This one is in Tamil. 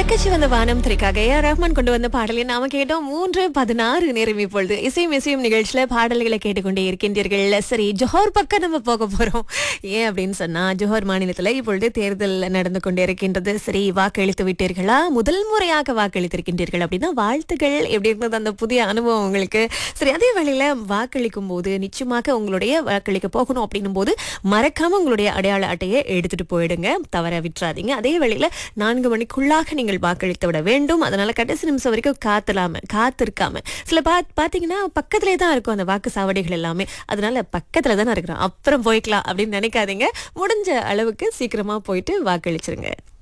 செக்கச்சி வந்த வானம் திரைக்காக ஏ ஆர் ரஹ்மான் கொண்டு வந்த பாடலை நாம கேட்டோம் மூன்று பதினாறு நேரம் இப்பொழுது இசையும் இசையும் நிகழ்ச்சியில பாடல்களை கேட்டுக்கொண்டே இருக்கின்றீர்கள் சரி ஜோஹர் பக்கம் நம்ம போக போறோம் ஏன் அப்படின்னு சொன்னா ஜோஹர் மாநிலத்துல இப்பொழுது தேர்தல் நடந்து கொண்டே இருக்கின்றது சரி வாக்களித்து விட்டீர்களா முதல் முறையாக வாக்களித்திருக்கின்றீர்கள் அப்படின்னா வாழ்த்துக்கள் எப்படி இருந்தது அந்த புதிய அனுபவம் உங்களுக்கு சரி அதே வேளையில வாக்களிக்கும் போது நிச்சயமாக உங்களுடைய வாக்களிக்க போகணும் அப்படின்னும் போது மறக்காம உங்களுடைய அடையாள அட்டையை எடுத்துட்டு போயிடுங்க தவற விட்டுறாதீங்க அதே வேளையில நான்கு மணிக்குள்ளாக நீங்கள் வாக்களித்து விட வேண்டும் அதனால கடைசி நிமிஷம் வரைக்கும் காத்தலாம காத்திருக்காம சில பா பாத்தீங்கன்னா பக்கத்திலே தான் இருக்கும் அந்த வாக்கு சாவடிகள் எல்லாமே அதனால பக்கத்துல தானே இருக்கிறோம் அப்புறம் போய்க்கலாம் அப்படின்னு நினைக்காதீங்க முடிஞ்ச அளவுக்கு சீக்கிரமா போயிட்டு வாக்களிச்சிருங்க